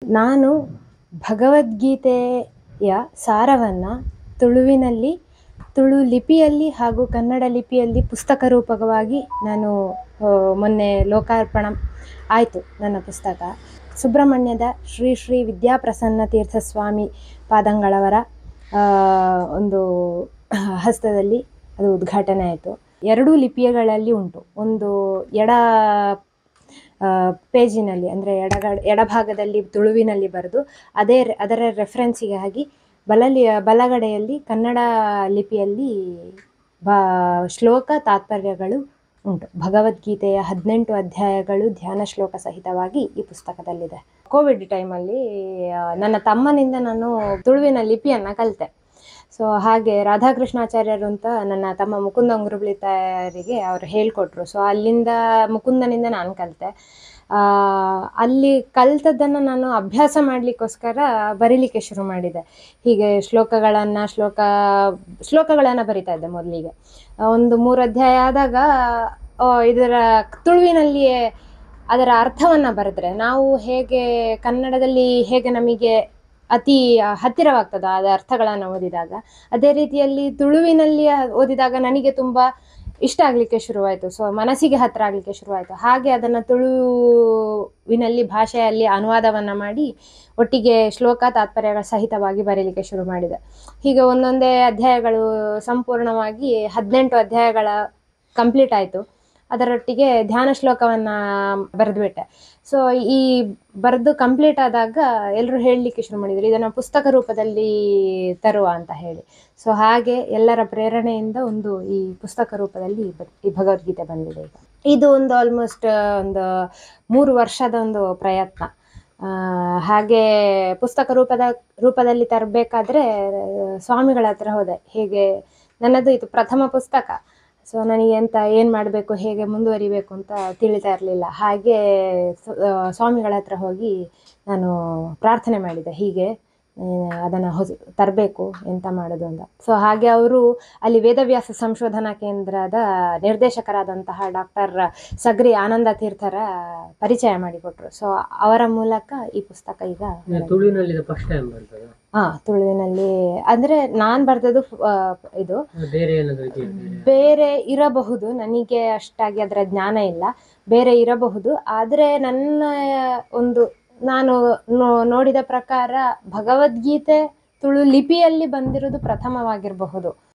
ನಾನು ಭಗವದ್ಗೀತೆಯ ಸಾರವನ್ನು ತುಳುವಿನಲ್ಲಿ ತುಳು ಲಿಪಿಯಲ್ಲಿ ಹಾಗೂ ಕನ್ನಡ ಲಿಪಿಯಲ್ಲಿ ಪುಸ್ತಕ ರೂಪಕವಾಗಿ ನಾನು ಮೊನ್ನೆ ಲೋಕಾರ್ಪಣೆ ಆಯಿತು ನನ್ನ ಪುಸ್ತಕ ಸುಬ್ರಹ್ಮಣ್ಯದ ಶ್ರೀ ಶ್ರೀ ವಿದ್ಯಾಪ್ರಸನ್ನ ತೀರ್ಥ ಸ್ವಾಮಿ ಪಾದಂಗಳವರ ಒಂದು ಹಸ್ತದಲ್ಲಿ ಅದು ಉದ್ಘಾಟನೆ ಆಯಿತು ಎರಡೂ ಲಿಪಿಗಳಲ್ಲಿ ಉಂಟು ಒಂದು ಎಡ ಪೇಜಿನಲ್ಲಿ ಅಂದರೆ ಎಡಗಡೆ ಎಡಭಾಗದಲ್ಲಿ ತುಳುವಿನಲ್ಲಿ ಬರೆದು ಅದೇ ಅದರ ರೆಫರೆನ್ಸಿಗಾಗಿ ಬಲಲಿ ಬಲಗಡೆಯಲ್ಲಿ ಕನ್ನಡ ಲಿಪಿಯಲ್ಲಿ ಬಾ ಶ್ಲೋಕ ತಾತ್ಪರ್ಯಗಳು ಉಂಟು ಭಗವದ್ಗೀತೆಯ ಹದಿನೆಂಟು ಅಧ್ಯಾಯಗಳು ಧ್ಯಾನ ಶ್ಲೋಕ ಸಹಿತವಾಗಿ ಈ ಪುಸ್ತಕದಲ್ಲಿದೆ ಕೋವಿಡ್ ಟೈಮಲ್ಲಿ ನನ್ನ ತಮ್ಮನಿಂದ ನಾನು ತುಳುವಿನ ಲಿಪಿಯನ್ನು ಕಲಿತೆ ಸೊ ಹಾಗೆ ರಾಧಾಕೃಷ್ಣಾಚಾರ್ಯರು ಅಂತ ನನ್ನ ತಮ್ಮ ಮುಕುಂದ ಉಂಗುರುಬ್ಳಿತಾಯರಿಗೆ ಅವರು ಹೇಳಿಕೊಟ್ರು ಸೊ ಅಲ್ಲಿಂದ ಮುಕುಂದನಿಂದ ನಾನು ಕಲಿತೆ ಅಲ್ಲಿ ಕಲಿತದ್ದನ್ನು ನಾನು ಅಭ್ಯಾಸ ಮಾಡಲಿಕ್ಕೋಸ್ಕರ ಬರೀಲಿಕ್ಕೆ ಶುರು ಮಾಡಿದೆ ಹೀಗೆ ಶ್ಲೋಕಗಳನ್ನು ಶ್ಲೋಕ ಶ್ಲೋಕಗಳನ್ನು ಬರಿತಾ ಇದ್ದೆ ಮೊದಲಿಗೆ ಒಂದು ಮೂರು ಅಧ್ಯಾಯ ಆದಾಗ ಇದರ ತುಳುವಿನಲ್ಲಿಯೇ ಅದರ ಅರ್ಥವನ್ನು ಬರೆದ್ರೆ ನಾವು ಹೇಗೆ ಕನ್ನಡದಲ್ಲಿ ಹೇಗೆ ನಮಗೆ ಅತಿ ಹತ್ತಿರವಾಗ್ತದೆ ಅದು ಅರ್ಥಗಳನ್ನು ಓದಿದಾಗ ಅದೇ ರೀತಿಯಲ್ಲಿ ತುಳುವಿನಲ್ಲಿ ಓದಿದಾಗ ನನಗೆ ತುಂಬ ಇಷ್ಟ ಆಗಲಿಕ್ಕೆ ಶುರುವಾಯಿತು ಸೊ ಮನಸ್ಸಿಗೆ ಹತ್ತಿರ ಆಗಲಿಕ್ಕೆ ಶುರುವಾಯಿತು ಹಾಗೆ ಅದನ್ನು ತುಳುವಿನಲ್ಲಿ ಭಾಷೆಯಲ್ಲಿ ಅನುವಾದವನ್ನು ಮಾಡಿ ಒಟ್ಟಿಗೆ ಶ್ಲೋಕ ತಾತ್ಪರ್ಯಗಳ ಸಹಿತವಾಗಿ ಬರೀಲಿಕ್ಕೆ ಶುರು ಮಾಡಿದೆ ಹೀಗೆ ಒಂದೊಂದೇ ಅಧ್ಯಾಯಗಳು ಸಂಪೂರ್ಣವಾಗಿ ಹದಿನೆಂಟು ಅಧ್ಯಾಯಗಳ ಕಂಪ್ಲೀಟ್ ಆಯಿತು ಅದರೊಟ್ಟಿಗೆ ಧ್ಯಾನ ಶ್ಲೋಕವನ್ನು ಬರೆದುಬಿಟ್ಟೆ ಸೊ ಈ ಬರೆದು ಕಂಪ್ಲೀಟ್ ಆದಾಗ ಎಲ್ಲರೂ ಹೇಳಲಿಕ್ಕೆ ಶುರು ಮಾಡಿದರು ಇದನ್ನು ಪುಸ್ತಕ ರೂಪದಲ್ಲಿ ತರುವ ಅಂತ ಹೇಳಿ ಸೊ ಹಾಗೆ ಎಲ್ಲರ ಪ್ರೇರಣೆಯಿಂದ ಒಂದು ಈ ಪುಸ್ತಕ ರೂಪದಲ್ಲಿ ಈ ಭಗವದ್ಗೀತೆ ಬಂದಿದೆ ಈಗ ಇದು ಒಂದು ಆಲ್ಮೋಸ್ಟ್ ಒಂದು ಮೂರು ವರ್ಷದ ಒಂದು ಪ್ರಯತ್ನ ಹಾಗೆ ಪುಸ್ತಕ ರೂಪದ ರೂಪದಲ್ಲಿ ತರಬೇಕಾದ್ರೆ ಸ್ವಾಮಿಗಳ ಹತ್ರ ಹೋದೆ ಹೇಗೆ ನನ್ನದು ಇದು ಪ್ರಥಮ ಪುಸ್ತಕ ಸೊ ನನಗೆ ಎಂತ ಏನು ಮಾಡಬೇಕು ಹೇಗೆ ಮುಂದುವರಿಬೇಕು ಅಂತ ತಿಳಿತಾ ಇರಲಿಲ್ಲ ಹಾಗೆ ಸ್ವಾಮಿಗಳ ಹತ್ರ ಹೋಗಿ ನಾನು ಪ್ರಾರ್ಥನೆ ಮಾಡಿದೆ ಹೀಗೆ ಅದನ್ನು ಹೊಸ ತರಬೇಕು ಎಂತ ಮಾಡೋದು ಅಂತ ಸೊ ಹಾಗೆ ಅವರು ಅಲ್ಲಿ ವೇದವ್ಯಾಸ ಸಂಶೋಧನಾ ಕೇಂದ್ರದ ನಿರ್ದೇಶಕರಾದಂತಹ ಡಾಕ್ಟರ್ ಸಗ್ರಿ ಆನಂದ ತೀರ್ಥರ ಪರಿಚಯ ಮಾಡಿಕೊಟ್ರು ಸೊ ಅವರ ಮೂಲಕ ಈ ಪುಸ್ತಕ ಈಗ ತುಳುವಿನಲ್ಲಿ ಫಸ್ಟ್ ಟೈಮ್ ಬರ್ತದೆ ಹಾ ತುಳುವಿನಲ್ಲಿ ಅಂದ್ರೆ ನಾನ್ ಬರ್ದದ್ದು ಇದು ಬೇರೆ ಏನಾದ್ರು ಬೇರೆ ಇರಬಹುದು ನನಗೆ ಅಷ್ಟಾಗಿ ಅದರ ಜ್ಞಾನ ಇಲ್ಲ ಬೇರೆ ಇರಬಹುದು ಆದರೆ ನನ್ನ ಒಂದು ನಾನು ನೋಡಿದ ಪ್ರಕಾರ ಭಗವದ್ಗೀತೆ ತುಳು ಲಿಪಿಯಲ್ಲಿ ಬಂದಿರೋದು ಪ್ರಥಮವಾಗಿರಬಹುದು